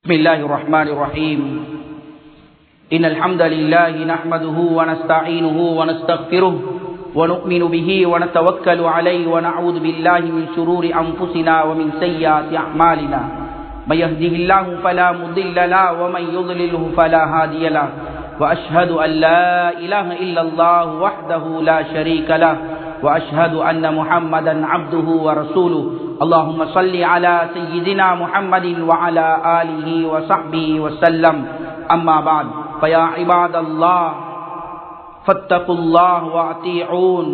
بسم الله الرحمن الرحيم إن الحمد لله نحمده ونستعينه ونستغفره ونؤمن به ونتوكل عليه ونعوذ بالله من شرور أنفسنا ومن سيئات أعمالنا من يهده الله فلا مضل له ومن يضلله فلا هادي له وأشهد أن لا إله إلا الله وحده لا شريك له وأشهد أن محمدا عبده ورسوله اللهم صل على سيدنا محمد وعلى آله وصحبه وسلم أما بعد فيا عباد الله فاتقوا الله واطيعون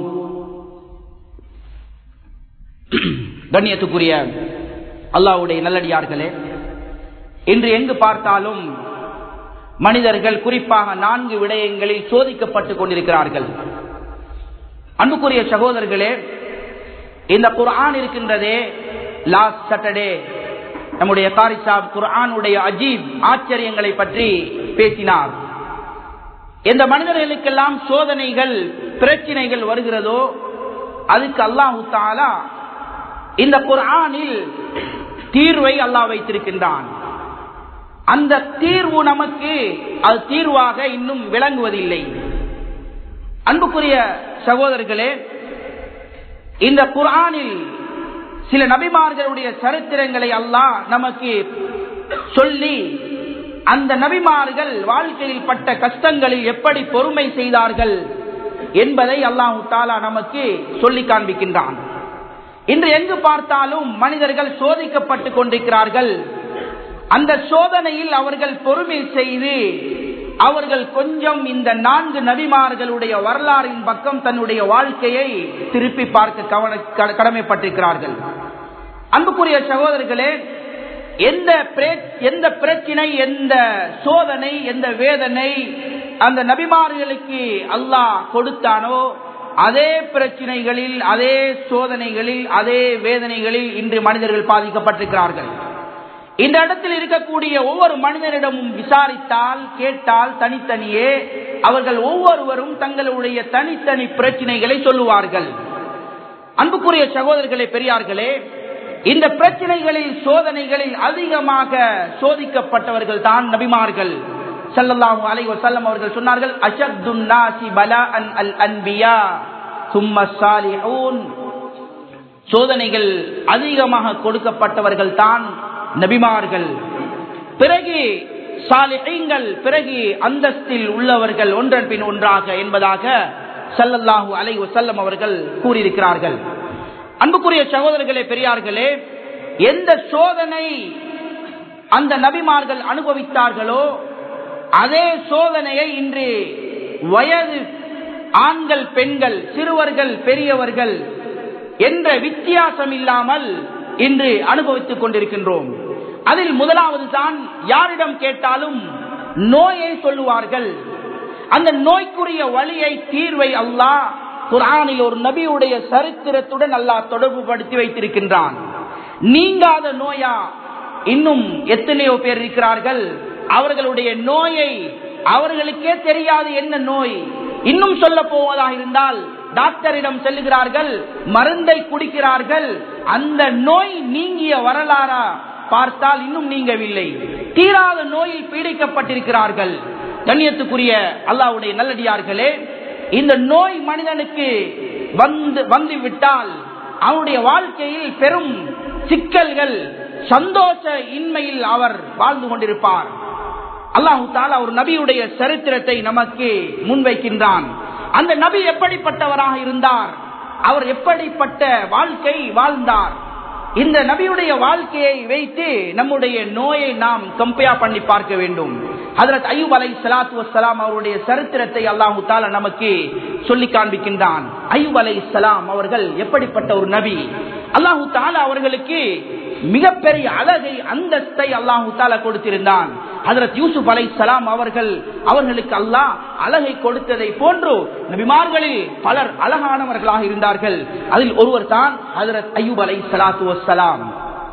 கண்ணியத்துக்குரிய அல்லாவுடைய நல்லடியார்களே இன்று எங்கு பார்த்தாலும் மனிதர்கள் குறிப்பாக நான்கு விடயங்களில் சோதிக்கப்பட்டுக் கொண்டிருக்கிறார்கள் அன்புக்குரிய சகோதரர்களே இந்த குர்ஆன் இருக்கின்றதே லாஸ்ட் சாட்டர்டே நம்முடைய காரி சாப் குர்ஆனுடைய அஜீப் ஆச்சரியங்களை பற்றி பேசினார் எந்த மனிதர்களுக்கெல்லாம் சோதனைகள் பிரச்சனைகள் வருகிறதோ அதுக்கு அல்லாஹு தாலா இந்த குர்ஆனில் தீர்வை அல்லாஹ் வைத்திருக்கின்றான் அந்த தீர்வு நமக்கு அது தீர்வாக இன்னும் விளங்குவதில்லை அன்புக்குரிய சகோதரர்களே இந்த குர்ஆனில் சில நபிமார்களுடைய சரித்திரங்களை அல்லாஹ் நமக்கு சொல்லி அந்த நபிமார்கள் வாழ்க்கையில் பட்ட கஷ்டங்களில் எப்படி பொறுமை செய்தார்கள் என்பதை அல்லாஹு தாலா நமக்கு சொல்லி காண்பிக்கின்றான் இன்று எங்கு பார்த்தாலும் மனிதர்கள் சோதிக்கப்பட்டுக் கொண்டிருக்கிறார்கள் அந்த சோதனையில் அவர்கள் பொறுமை செய்து அவர்கள் கொஞ்சம் இந்த நான்கு நபிமார்களுடைய வரலாறின் பக்கம் தன்னுடைய வாழ்க்கையை திருப்பி பார்க்க கவன கடமைப்பட்டிருக்கிறார்கள் அன்புக்குரிய சகோதரர்களே எந்த எந்த பிரச்சினை எந்த சோதனை எந்த வேதனை அந்த நபிமார்களுக்கு அல்லாஹ் கொடுத்தானோ அதே பிரச்சினைகளில் அதே சோதனைகளில் அதே வேதனைகளில் இன்று மனிதர்கள் பாதிக்கப்பட்டிருக்கிறார்கள் இந்த இடத்தில் இருக்கக்கூடிய ஒவ்வொரு மனிதனிடமும் விசாரித்தால் கேட்டால் தனித்தனியே அவர்கள் ஒவ்வொருவரும் தங்களுடைய தனித்தனி பிரச்சனைகளை சொல்லுவார்கள் அன்புக்குரிய சகோதரர்களே பெரியார்களே இந்த பிரச்சனைகளில் சோதனைகளில் அதிகமாக சோதிக்கப்பட்டவர்கள் தான் நபிமார்கள் சல்லல்லாஹு அலை வசல்லம் அவர்கள் சொன்னார்கள் அஷத்துன் நாசி பலா அன் அல் அன்பியா சும்ம சாலிஹூன் சோதனைகள் அதிகமாக கொடுக்கப்பட்டவர்கள் தான் நபிமார்கள் பிறகு சாலிஹீங்கள் பிறகு அந்தஸ்தில் உள்ளவர்கள் ஒன்றன் பின் ஒன்றாக என்பதாக சல்லல்லாஹூ அலை வசல்லம் அவர்கள் கூறியிருக்கிறார்கள் அன்புக்குரிய சகோதரர்களே பெரியார்களே எந்த சோதனை அந்த நபிமார்கள் அனுபவித்தார்களோ அதே சோதனையை இன்று வயது ஆண்கள் பெண்கள் சிறுவர்கள் பெரியவர்கள் என்ற வித்தியாசம் இல்லாமல் இன்று அனுபவித்துக் கொண்டிருக்கின்றோம் அதில் முதலாவது தான் யாரிடம் கேட்டாலும் நோயை சொல்லுவார்கள் அந்த நோய்க்குரிய வழியை தீர்வை அல்லாஹ் குரானில் ஒரு நபியுடைய சரித்திரத்துடன் அல்லாஹ் தொடர்பு படுத்தி வைத்திருக்கின்றான் நீங்காத நோயா இன்னும் எத்தனையோ பேர் இருக்கிறார்கள் அவர்களுடைய நோயை அவர்களுக்கே தெரியாது என்ன நோய் இன்னும் சொல்ல போவதாக இருந்தால் டாக்டரிடம் செல்லுகிறார்கள் மருந்தை குடிக்கிறார்கள் அந்த நோய் நீங்கிய வரலாறா பார்த்தால் இன்னும் நீங்கவில்லை தீராத நோயில் பீடிக்கப்பட்டிருக்கிறார்கள் கண்ணியத்துக்குரிய அல்லாவுடைய நல்லடியார்களே இந்த நோய் மனிதனுக்கு வந்து வந்து விட்டால் அவனுடைய வாழ்க்கையில் பெரும் சிக்கல்கள் சந்தோஷ இன்மையில் அவர் வாழ்ந்து கொண்டிருப்பார் அல்லாஹு தாலா ஒரு நபியுடைய சரித்திரத்தை நமக்கு முன்வைக்கின்றான் அந்த நபி எப்படிப்பட்டவராக இருந்தார் அவர் எப்படிப்பட்ட வாழ்க்கை வாழ்ந்தார் இந்த நபியுடைய வாழ்க்கையை வைத்து நம்முடைய நோயை நாம் கம்பேர் பண்ணி பார்க்க வேண்டும் ஹதரத் அய்யூப் அலை சலாத்து வசலாம் அவருடைய சரித்திரத்தை அல்லாஹு தாலா நமக்கு சொல்லி காண்பிக்கின்றான் அய்யூப் அலை சலாம் அவர்கள் எப்படிப்பட்ட ஒரு நபி அல்லாஹு தாலா அவர்களுக்கு மிகப்பெரிய அழகை அந்தஸ்தை அல்லாஹு தாலா கொடுத்திருந்தான் ஹதரத் யூசுப் அலை சலாம் அவர்கள் அவர்களுக்கு அல்லாஹ் அழகை கொடுத்ததை போன்று நபிமார்களில் பலர் அழகானவர்களாக இருந்தார்கள் அதில் ஒருவர் தான் ஹதரத் அய்யூப் அலை சலாத்து வசலாம்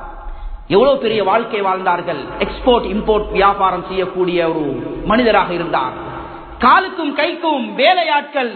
எவ்வளவு பெரிய வாழ்க்கை வாழ்ந்தார்கள் எக்ஸ்போர்ட் இம்போர்ட் வியாபாரம் செய்யக்கூடிய ஒரு மனிதராக இருந்தார் காலுக்கும் கைக்கும் வேலையாட்கள்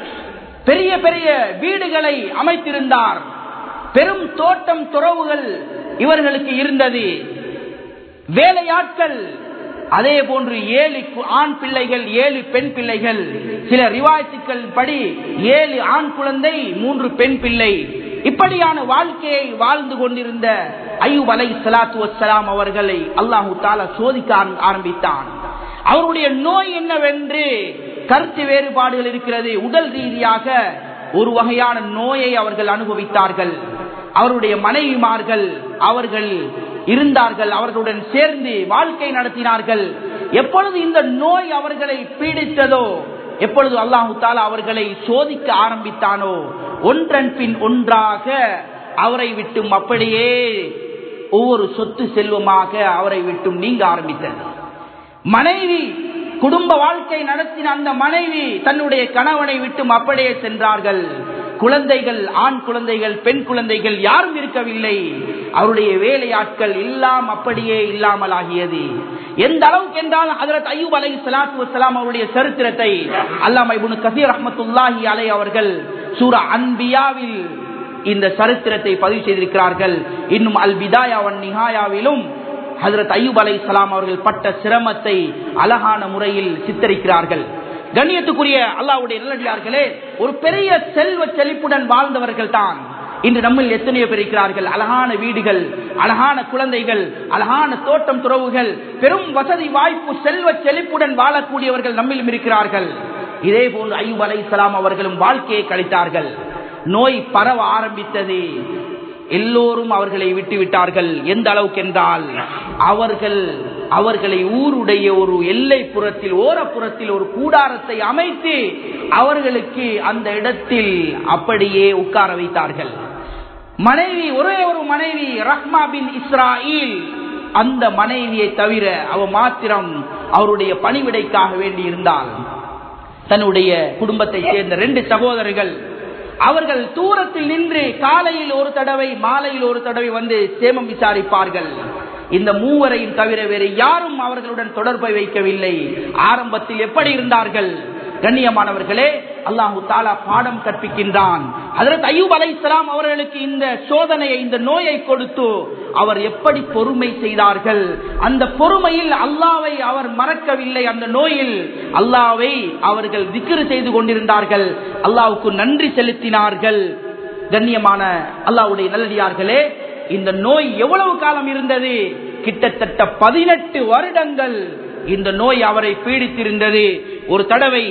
பெரிய பெரிய வீடுகளை அமைத்திருந்தார் பெரும் தோட்டம் துறவுகள் இவர்களுக்கு இருந்தது வேலையாட்கள் அதே போன்று ஏழு கு- ஆண் பிள்ளைகள் ஏழு பெண் பிள்ளைகள் சில ரிவாயத்துக்கள் படி ஏழு ஆண் குழந்தை மூன்று பெண் பிள்ளை இப்படியான வாழ்க்கையை வாழ்ந்து கொண்டிருந்த ஐயூப் அலை சலாத்து வசலாம் அவர்களை அல்லாஹு தாலா சோதிக்க ஆரம்- ஆரம்பித்தான் அவருடைய நோய் என்னவென்று கருத்து வேறுபாடுகள் இருக்கிறது உடல் ரீதியாக ஒரு வகையான நோயை அவர்கள் அனுபவித்தார்கள் அவருடைய மனைவிமார்கள் அவர்கள் இருந்தார்கள் அவர்களுடன் சேர்ந்து வாழ்க்கை நடத்தினார்கள் எப்பொழுது இந்த நோய் அவர்களை பீடித்ததோ எப்பொழுது அல்லாஹு தாலா அவர்களை சோதிக்க ஆரம்பித்தானோ ஒன்றன் பின் ஒன்றாக அவரை விட்டும் அப்படியே ஒவ்வொரு சொத்து செல்வமாக அவரை விட்டும் நீங்க ஆரம்பித்தது மனைவி குடும்ப வாழ்க்கை நடத்தின அந்த மனைவி தன்னுடைய கணவனை விட்டும் அப்படியே சென்றார்கள் குழந்தைகள் ஆண் குழந்தைகள் பெண் குழந்தைகள் யாரும் இருக்கவில்லை அவருடைய வேலையாட்கள் எல்லாம் அப்படியே இல்லாமல் ஆகியது எந்த அளவுக்கு என்றால் ஹதரத் அய்யூப் அலை சலாத்து வசலாம் அவருடைய சரித்திரத்தை அல்லாம இப்னு கசீர் ரஹ்மத்துல்லாஹி அலை அவர்கள் சூரா அன்பியாவில் இந்த சரித்திரத்தை பதிவு செய்திருக்கிறார்கள் இன்னும் அல் விதாயாவன் நிகாயாவிலும் ஹசரத் அய்யூப் அலை அவர்கள் பட்ட சிரமத்தை அழகான முறையில் சித்தரிக்கிறார்கள் கண்ணியத்துக்குரிய அல்லாவுடைய நல்லடியார்களே ஒரு பெரிய செல்வ செழிப்புடன் வாழ்ந்தவர்கள் தான் இன்று நம்மில் எத்தனையோ பேர் இருக்கிறார்கள் அழகான வீடுகள் அழகான குழந்தைகள் அழகான தோட்டம் துறவுகள் பெரும் வசதி வாய்ப்பு செல்வ செழிப்புடன் வாழக்கூடியவர்கள் நம்மிலும் இருக்கிறார்கள் இதே போன்று ஐயூப் அலை அவர்களும் வாழ்க்கையை கழித்தார்கள் நோய் பரவ ஆரம்பித்தது எல்லோரும் அவர்களை விட்டு விட்டார்கள் எந்த அளவுக்கு என்றால் அவர்கள் அவர்களை ஊருடைய ஒரு எல்லை புறத்தில் ஓரப்புறத்தில் ஒரு கூடாரத்தை அமைத்து அவர்களுக்கு அந்த இடத்தில் அப்படியே உட்கார வைத்தார்கள் மனைவி ஒரே ஒரு மனைவி ரஹ்மா பின் இஸ்ராயில் அந்த மனைவியை தவிர அவ மாத்திரம் அவருடைய பணிவிடைக்காக வேண்டி இருந்தால் தன்னுடைய குடும்பத்தை சேர்ந்த ரெண்டு சகோதரர்கள் அவர்கள் தூரத்தில் நின்று காலையில் ஒரு தடவை மாலையில் ஒரு தடவை வந்து சேமம் விசாரிப்பார்கள் இந்த மூவரையும் தவிர வேறு யாரும் அவர்களுடன் தொடர்பை வைக்கவில்லை ஆரம்பத்தில் எப்படி இருந்தார்கள் கண்ணியமானவர்களே அல்லாஹு தாலா பாடம் கற்பிக்கின்றான் அதற்கு ஐயூப் அலை அவர்களுக்கு இந்த சோதனையை இந்த நோயை கொடுத்து அவர் எப்படி பொறுமை செய்தார்கள் அந்த பொறுமையில் அல்லாவை அவர் மறக்கவில்லை அந்த நோயில் அல்லாவை அவர்கள் திக்ரு செய்து கொண்டிருந்தார்கள் அல்லாவுக்கு நன்றி செலுத்தினார்கள் கண்ணியமான அல்லாவுடைய நல்லடியார்களே இந்த நோய் எவ்வளவு காலம் இருந்தது கிட்டத்தட்ட பதினெட்டு வருடங்கள் இந்த நோய் அவரை பீடித்திருந்தது ஒரு தடவை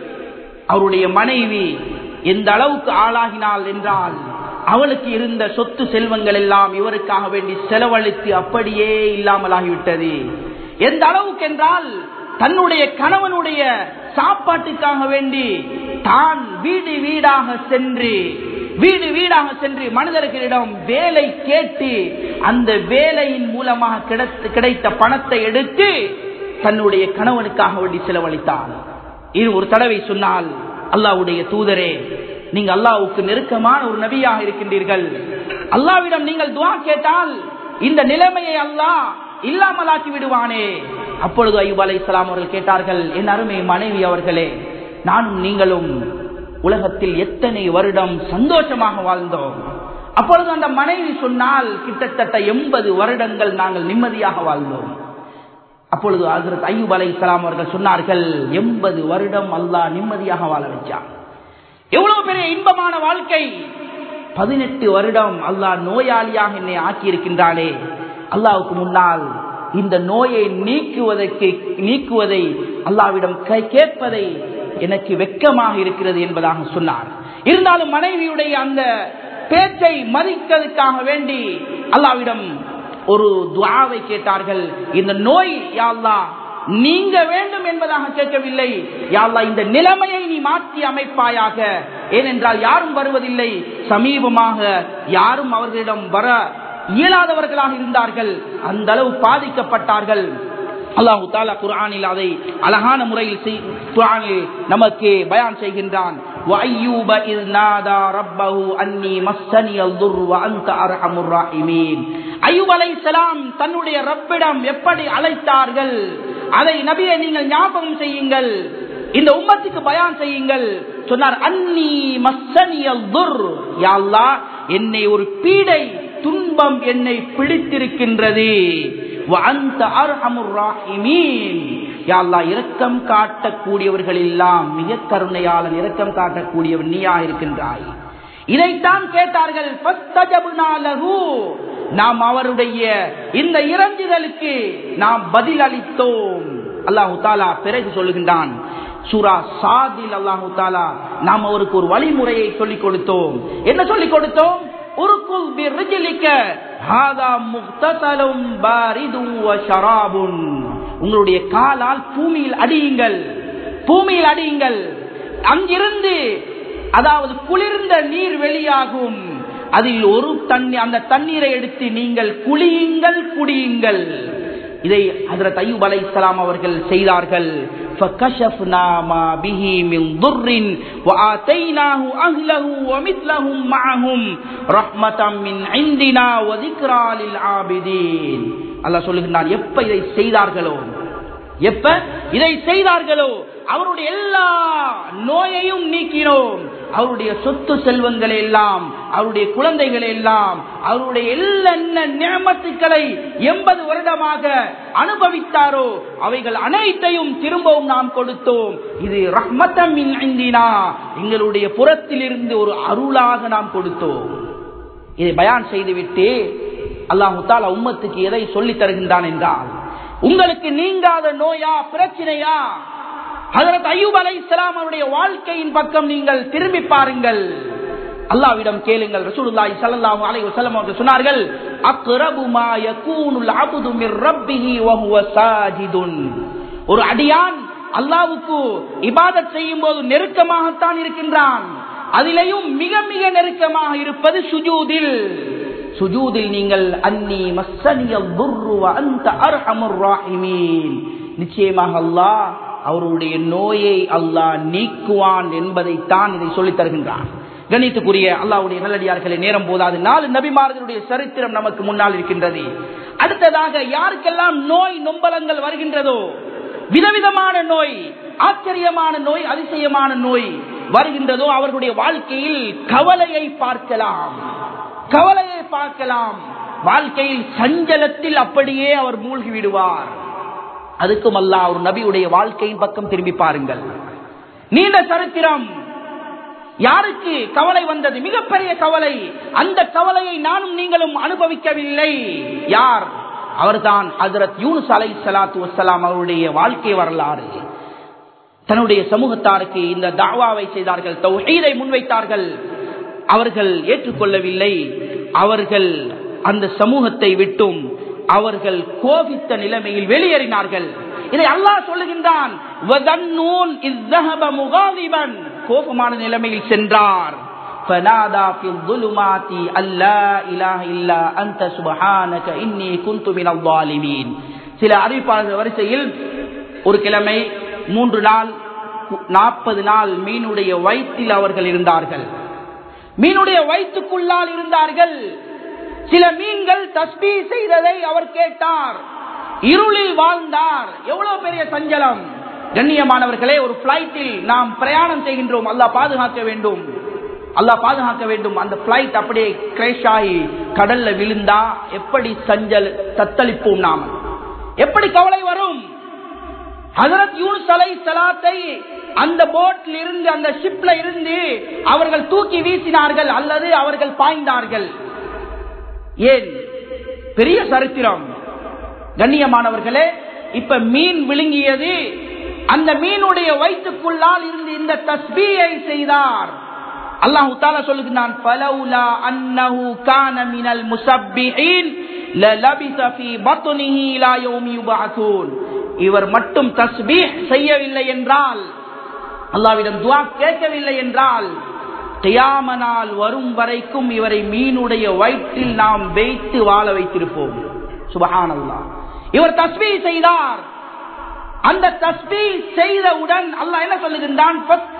அவருடைய மனைவி எந்த அளவுக்கு ஆளாகினாள் என்றால் அவளுக்கு இருந்த சொத்து செல்வங்கள் எல்லாம் இவருக்காக வேண்டி செலவழித்து அப்படியே இல்லாமல் ஆகிவிட்டது எந்த அளவுக்கு என்றால் தன்னுடைய கணவனுடைய சாப்பாட்டுக்காக வேண்டி தான் வீடு வீடாக சென்று வீடு வீடாக சென்று மனிதர்களிடம் வேலை கேட்டு அந்த வேலையின் மூலமாக கிடைத்த கிடைத்த பணத்தை எடுத்து தன்னுடைய கணவனுக்காக வேண்டி செலவழித்தாள் இது ஒரு தடவை சொன்னால் அல்லாவுடைய தூதரே நீங்க அல்லாவுக்கு நெருக்கமான ஒரு நபியாக இருக்கின்றீர்கள் அல்லாவிடம் நீங்கள் துவா கேட்டால் இந்த நிலைமையை அல்லாஹ் இல்லாமலாக்கி விடுவானே அப்பொழுது ஐயூப் அலை அவர்கள் கேட்டார்கள் என் அருமை மனைவி அவர்களே நானும் நீங்களும் உலகத்தில் எத்தனை வருடம் சந்தோஷமாக வாழ்ந்தோம் அப்பொழுது அந்த மனைவி சொன்னால் கிட்டத்தட்ட எண்பது வருடங்கள் நாங்கள் நிம்மதியாக வாழ்ந்தோம் அப்பொழுது ஹசரத் ஐயூப் அலை இஸ்லாம் அவர்கள் சொன்னார்கள் எண்பது வருடம் அல்லாஹ் நிம்மதியாக வாழ வச்சான் எவ்வளவு பெரிய இன்பமான வாழ்க்கை பதினெட்டு வருடம் அல்லாஹ் நோயாளியாக என்னை ஆக்கி இருக்கின்றானே அல்லாவுக்கு முன்னால் இந்த நோயை நீக்குவதற்கு நீக்குவதை அல்லாவிடம் கேட்பதை எனக்கு வெக்கமாக இருக்கிறது என்பதாக சொன்னார் இருந்தாலும் மனைவியுடைய அந்த பேச்சை மதிக்கிறதுக்காக வேண்டி அல்லாவிடம் ஒரு துவாவை கேட்டார்கள் இந்த நோய் யாழ்லா நீங்க வேண்டும் என்பதாக கேட்கவில்லை யாழ்லா இந்த நிலைமையை நீ மாற்றி அமைப்பாயாக ஏனென்றால் யாரும் வருவதில்லை சமீபமாக யாரும் அவர்களிடம் வர இயலாதவர்களாக இருந்தார்கள் அந்த அளவு பாதிக்கப்பட்டார்கள் அல்லாஹு தாலா குரானில் அதை அழகான முறையில் குரானில் நமக்கு பயான் செய்கின்றான் தன்னுடைய ரப்பிடம் எப்படி அழைத்தார்கள் அதை நபியை நீங்கள் ஞாபகம் செய்யுங்கள் இந்த உம்மத்துக்கு பயான் செய்யுங்கள் சொன்னார் அன்னி மஸ்ஸனியல் துர் யாழ்லா என்னை ஒரு பீடை துன்பம் என்னை பிடித்திருக்கின்றது وأنت أرحم الراحمين யா அல்லாஹ் இரக்கம் காட்டக்கூடியவர்கள் எல்லாம் மிக கருணையாளன் இரக்கம் காட்டக்கூடியவன் நீயா இருக்கின்றாய் இதைத்தான் கேட்டார்கள் ஃபஸ்தஜப்னா லஹு. நாம் அவருடைய இந்த இறங்குதலுக்கு நாம் பதில் அளித்தோம் அல்லாஹு தாலா பிறகு சொல்லுகின்றான் சூரா சாதில் அல்லாஹு தாலா நாம் அவருக்கு ஒரு வழிமுறையை சொல்லிக் கொடுத்தோம் என்ன சொல்லிக் கொடுத்தோம் உருக்குல் பிர்ரிஜிலிக்க ஹாதா முக்தசலும் பாரிதும் வ ஷராபுன் உங்களுடைய காலால் பூமியில் அடியுங்கள் பூமியில் அடியுங்கள் அங்கிருந்து அதாவது குளிர்ந்த நீர் வெளியாகும் அதில் ஒரு தண்ணி அந்த தண்ணீரை எடுத்து நீங்கள் குளியுங்கள் குடியுங்கள் இதை ஹஜரத் அய்யூப் அலைஹிஸ்ஸலாம் அவர்கள் செய்தார்கள் فكشفنا ما به من ضر وآتيناه أهله ومثلهم معهم رحمة من عندنا وذكرى للعابدين அல்லாஹ் சொல்லுகிறான் எப்ப இதை செய்தார்களோ எப்ப இதை செய்தார்களோ அவருடைய எல்லா நோயையும் நீக்கினோம் அவருடைய சொத்து செல்வங்களை எல்லாம் அவருடைய குழந்தைகளை எல்லாம் அவருடைய எல்லா நியமத்துக்களை எண்பது வருடமாக அனுபவித்தாரோ அவைகள் அனைத்தையும் திரும்பவும் நாம் கொடுத்தோம் இது ரஹ்மத்தமின் ஐந்தினா எங்களுடைய புறத்திலிருந்து ஒரு அருளாக நாம் கொடுத்தோம் இதை பயான் செய்துவிட்டு அல்லாஹு தாலா உம்மத்துக்கு எதை சொல்லித் தருகின்றான் என்றால் உங்களுக்கு நீங்காத நோயா பிரச்சனையா அதற்கு ஐயூப் அலை இஸ்லாம் அவருடைய வாழ்க்கையின் பக்கம் நீங்கள் திரும்பி பாருங்கள் அல்லாவிடம் கேளுங்கள் ரசூலுல்லாஹி ஸல்லல்லாஹு அலைஹி வஸல்லம் அவர்கள் சொன்னார்கள் அக்ரபு மா யகூனுல் அப்து மிர் ரப்பிஹி வ ஹுவ சாஜிதுன் ஒரு அடியான் அல்லாஹ்வுக்கு இபாதத் செய்யும் போது நெருக்கமாகத்தான் இருக்கின்றான் அதிலேயும் மிக மிக நெருக்கமாக இருப்பது சுஜூதில் சுஜூதில் நீங்கள் அன்னி மஸ்ஸனியல் துர்ரு வ அன்த அர்ஹமுர் ராஹிமீன் நிச்சயமாக அல்லாஹ் அவருடைய நோயை அல்லாஹ் நீக்குவான் என்பதைத்தான் இதை சொல்லித் தருகின்றான் கணித்துக்குரிய அல்லாவுடைய நல்லடியார்களை நேரம் போதாது நாலு நபிமார்களுடைய சரித்திரம் நமக்கு முன்னால் இருக்கின்றது அடுத்ததாக யாருக்கெல்லாம் நோய் நொம்பலங்கள் வருகின்றதோ விதவிதமான நோய் ஆச்சரியமான நோய் அதிசயமான நோய் வருகின்றதோ அவர்களுடைய வாழ்க்கையில் கவலையை பார்க்கலாம் கவலையை பார்க்கலாம் வாழ்க்கையில் சஞ்சலத்தில் அப்படியே அவர் மூழ்கி விடுவார் அதுக்கும் அல்ல ஒரு நபியுடைய வாழ்க்கையின் பக்கம் திரும்பி பாருங்கள் நீண்ட சரித்திரம் யாருக்கு கவலை வந்தது மிகப்பெரிய கவலை அந்த கவலையை நானும் நீங்களும் அனுபவிக்கவில்லை யார் அவர்தான் ஹசரத் யூனுஸ் அலை சலாத்து வசலாம் அவருடைய வாழ்க்கை வரலாறு தன்னுடைய சமூகத்தாருக்கு இந்த தாவாவை செய்தார்கள் தௌஹீதை முன்வைத்தார்கள் அவர்கள் ஏற்றுக்கொள்ளவில்லை அவர்கள் அந்த சமூகத்தை விட்டும் அவர்கள் கோபித்த நிலைமையில் வெளியேறினார்கள் இதை அல்லாஹ் சொல்லுகின்றான் கோபமான நிலைமையில் சென்றார் فنادى في الظلمات أن لا إله إلا أنت سبحانك إني كنت من الظالمين சில அறிவிப்பாளர்கள் வரிசையில் ஒரு கிழமை மூன்று நாள் நாற்பது நாள் மீனுடைய வயிற்றில் அவர்கள் இருந்தார்கள் மீனுடைய வயிற்றுக்குள்ளால் இருந்தார்கள் சில மீன்கள் தஸ்பீ செய்ததை அவர் கேட்டார் இருளில் வாழ்ந்தார் எவ்வளவு பெரிய சஞ்சலம் கண்ணியமானவர்களே ஒரு பிளைட்டில் நாம் பிரயாணம் செய்கின்றோம் அல்லாஹ் பாதுகாக்க வேண்டும் அல்லாஹ் பாதுகாக்க வேண்டும் அந்த பிளைட் அப்படியே கிரேஷ் ஆகி கடல்ல விழுந்தா எப்படி சஞ்சல் தத்தளிப்போம் நாம் எப்படி கவலை வரும் ஹசரத் யூனுஸ் அலை சலாத்தை அந்த போட்ல இருந்து அந்த ஷிப்ல இருந்து அவர்கள் தூக்கி வீசினார்கள் அல்லது அவர்கள் பாய்ந்தார்கள் ஏன் பெரிய சரித்திரம் கண்ணியமானவர்களே இப்ப மீன் விழுங்கியது அந்த மீனுடைய வயிற்றுக்குள்ளால் இருந்து இந்த தஸ்பீயை செய்தார் அல்லாஹு தாலா சொல்லுகிறான் பலவுலா அன்னஹு கான மினல் முஸப்பிஹீன் லலபிஸ ஃபீ பத்னிஹி இலா யௌமி யுபஅஸூன் இவர் மட்டும் தஸ்பீஹ் செய்யவில்லை என்றால் அல்லாவிடம் துஆ கேட்கவில்லை என்றால் கியாம நாள் வரும் வரைக்கும் இவரை மீனுடைய வயிற்றில் நாம் வைத்து வாழ வைத்திருப்போம் சுபஹானல்லாஹ் இவர் தஸ்பீ செய்தார் அந்த தஸ்பீ செய்தவுடன் அல்லாஹ் என்ன சொல்லுகின்றான்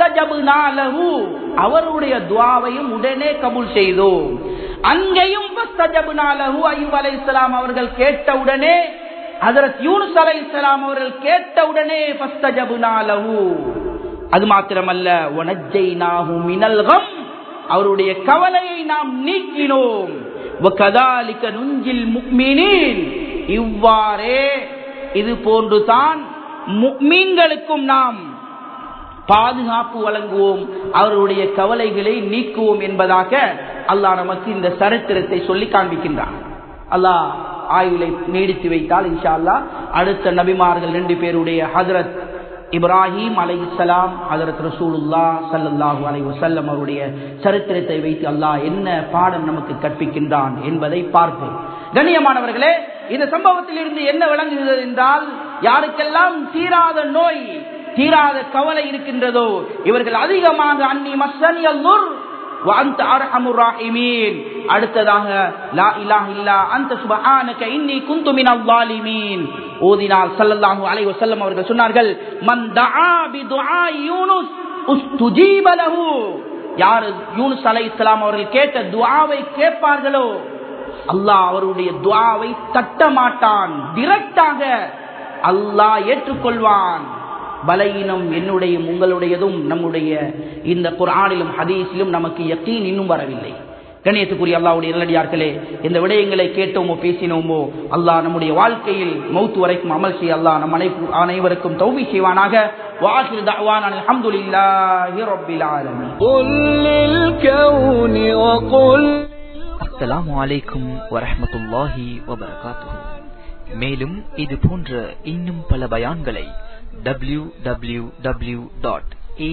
அவருடைய துவாவையும் உடனே கபூல் செய்தோம் அங்கேயும் ஐயூப் அலை இஸ்லாம் அவர்கள் கேட்டவுடனே அதற்கு யூனுஸ் அலை இஸ்லாம் அவர்கள் கேட்டவுடனே அது மாத்திரமல்ல ஒனஜை நாகும் மினல்கம் அவருடைய கவலையை நாம் நீக்கினோம் நுஞ்சில் முக்மினின் இவ்வாறே இது போன்றுதான் முக்மீன்களுக்கும் நாம் பாதுகாப்பு வழங்குவோம் அவருடைய கவலைகளை நீக்குவோம் என்பதாக அல்லாஹ் நமக்கு இந்த சரித்திரத்தை சொல்லி காண்பிக்கின்றான் அல்லாஹ் ஆயுளை நீடித்து வைத்தால் இன்ஷா அல்லா அடுத்த நபிமார்கள் ரெண்டு பேருடைய ஹதரத் இப்ராஹிம் அலை இஸ்லாம் ஹதரத் ரசூலுல்லா சல்லல்லாஹு அலை வசல்லம் அவருடைய சரித்திரத்தை வைத்து அல்லாஹ் என்ன பாடம் நமக்கு கற்பிக்கின்றான் என்பதை பார்ப்போம் கண்ணியமானவர்களே இந்த சம்பவத்தில் இருந்து என்ன விளங்குகிறது என்றால் யாருக்கெல்லாம் தீராத நோய் தீராத கவலை இருக்கின்றதோ இவர்கள் அதிகமாக அன்னி மசனி அல்லூர் அடுத்ததாக லா இலாஹ இல்லா அந்த சுபஹானக இன்னி குந்து மினல் ஸாலிமீன் ஓதினால் ஸல்லல்லாஹு அலைஹி வஸல்லம் அவர்கள் சொன்னார்கள் மன் தஆ பி துஆ யூனுஸ் உஸ்துஜீப லஹு யார் யூனுஸ் அலைஹிஸ்ஸலாம் அவர்கள் கேட்ட துஆவை கேட்பார்களோ அல்லாஹ் அவருடைய துஆவை தட்ட மாட்டான் டிரெக்டாக அல்லாஹ் ஏற்றுக்கொள்வான் பலையினம் என்னுடையும் உங்களுடையதும் நம்முடைய இந்த குரானிலும் ஹதீஸிலும் நமக்கு யக்கீன் இன்னும் வரவில்லை கணியத்துக்குரிய அல்லாவுடைய நல்லடியார்களே இந்த விடயங்களை கேட்டோமோ பேசினோமோ அல்லாஹ் நம்முடைய வாழ்க்கையில் மௌத்து வரைக்கும் அமல் செய்ய அல்லாஹ் நம் அனைப்பு அனைவருக்கும் தௌபி செய்வானாக வாஹிர் தஅவான் அல்ஹம்துலில்லாஹி ரப்பில் ஆலமீன் قل للكون وقل அஸ்ஸலாமு அலைக்கும் வரஹ்மத்துல்லாஹி வபரகாத்துஹு மேலும் இது போன்ற இன்னும் பல பயான்களை W W W dot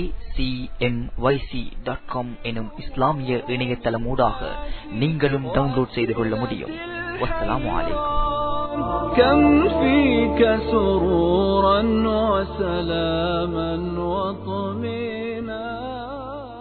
dot com எனும் இஸ்லாமிய இணையதளமூடாக நீங்களும் டவுன்லோட் செய்து கொள்ள முடியும் வஸ்ஸலாமு அலைக்கும் كم فيك سرورا وسلاما وطمئنا